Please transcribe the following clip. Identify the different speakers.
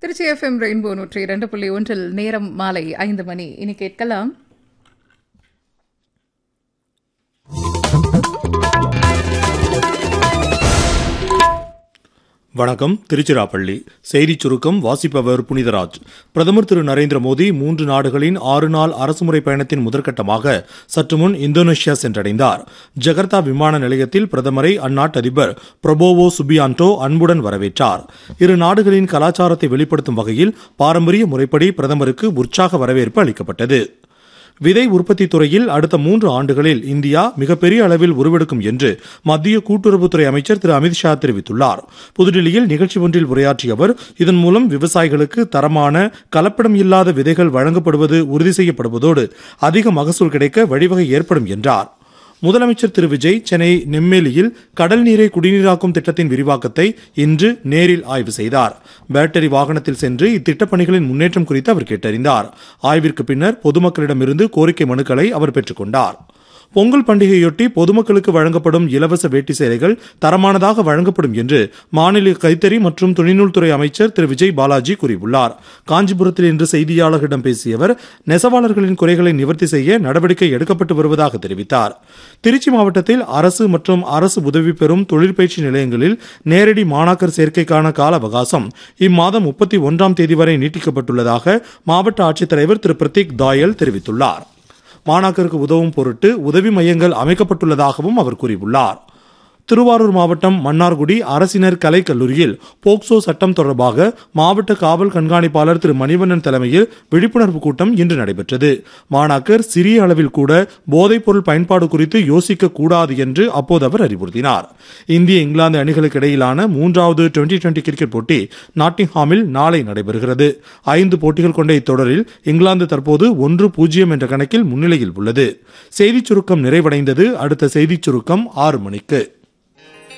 Speaker 1: Trichy FM rainbow நூற்றி இரண்டு புள்ளி ஒன்றில் நேரம் மாலை ஐந்து மணி இனி கேட்கலாம்
Speaker 2: வணக்கம் திருச்சிராப்பள்ளி செய்திச் சுருக்கம் வாசிப்பவர் புனிதராஜ் பிரதமர் திரு நரேந்திர மோடி மூன்று நாடுகளின் ஆறு நாள் அரசுமுறை பயணத்தின் முதற்கட்டமாக சற்று முன் இந்தோனேஷியா சென்றடைந்தார் ஜகர்த்தா விமான நிலையத்தில் பிரதமரை அந்நாட்டு அதிபர் பிரபோவோ சுபியான்டோ அன்புடன் வரவேற்றார் இரு நாடுகளின் கலாச்சாரத்தை வெளிப்படுத்தும் வகையில் பாரம்பரிய முறைப்படி பிரதமருக்கு உற்சாக வரவேற்பு அளிக்கப்பட்டது விதை உற்பத்தி துறையில் அடுத்த மூன்று ஆண்டுகளில் இந்தியா மிகப்பெரிய அளவில் உருவெடுக்கும் என்று மத்திய கூட்டுறவுத்துறை அமைச்சர் திரு அமித்ஷா தெரிவித்துள்ளார் புதுடில்லியில் நிகழ்ச்சி ஒன்றில் உரையாற்றிய அவர் இதன் மூலம் விவசாயிகளுக்கு தரமான கலப்படம் இல்லாத விதைகள் வழங்கப்படுவது உறுதி செய்யப்படுவதோடு அதிக மகசூல் கிடைக்க வழிவகை ஏற்படும் என்றார் முதலமைச்சர் திரு விஜய் சென்னை நெம்மேலியில் கடல் நீரை குடிநீராக்கும் திட்டத்தின் விரிவாக்கத்தை இன்று நேரில் ஆய்வு செய்தார் பேட்டரி வாகனத்தில் சென்று இத்திட்டப் பணிகளின் முன்னேற்றம் குறித்து அவர் கேட்டறிந்தார் ஆய்விற்கு பின்னர் பொதுமக்களிடமிருந்து கோரிக்கை மனுக்களை அவர் பெற்றுக்கொண்டார் பொங்கல் பண்டிகையொட்டி பொதுமக்களுக்கு வழங்கப்படும் இலவச வேட்டி சேலைகள் தரமானதாக வழங்கப்படும் என்று மாநில கைத்தறி மற்றும் துணிநூல்துறை அமைச்சர் திரு விஜய் பாலாஜி கூறியுள்ளார் காஞ்சிபுரத்தில் இன்று செய்தியாளர்களிடம் பேசிய அவர் நெசவாளர்களின் குறைகளை நிவர்த்தி செய்ய நடவடிக்கை எடுக்கப்பட்டு வருவதாக தெரிவித்தார் திருச்சி மாவட்டத்தில் அரசு மற்றும் அரசு உதவி பெறும் தொழிற்பயிற்சி நிலையங்களில் நேரடி மாணாக்கர் சேர்க்கைக்கான கால அவகாசம் இம்மாதம் முப்பத்தி ஒன்றாம் தேதி வரை நீட்டிக்கப்பட்டுள்ளதாக மாவட்ட ஆட்சித்தலைவர் திரு பிரதீக் தாயல் தெரிவித்துள்ளார் மாணாக்கருக்கு உதவும் பொருட்டு உதவி மையங்கள் அமைக்கப்பட்டுள்ளதாகவும் அவர் கூறியுள்ளார் திருவாரூர் மாவட்டம் மன்னார்குடி அரசினர் கலைக் கல்லூரியில் போக்சோ சட்டம் தொடர்பாக மாவட்ட காவல் கண்காணிப்பாளர் திரு மணிவண்ணன் தலைமையில் விழிப்புணர்வு கூட்டம் இன்று நடைபெற்றது மாணாக்கர் சிறிய அளவில் கூட போதைப்பொருள் பயன்பாடு குறித்து யோசிக்க கூடாது என்று அப்போது அவர் அறிவுறுத்தினார் இந்திய இங்கிலாந்து அணிகளுக்கு இடையிலான மூன்றாவது டுவெண்டி டுவெண்டி கிரிக்கெட் போட்டி நாட்டிங்ஹாமில் நாளை நடைபெறுகிறது ஐந்து போட்டிகள் கொண்ட இத்தொடரில் இங்கிலாந்து தற்போது ஒன்று பூஜ்ஜியம் என்ற கணக்கில் முன்னிலையில் உள்ளது செய்திச் சுருக்கம் நிறைவடைந்தது அடுத்த செய்திச் சுருக்கம் ஆறு மணிக்கு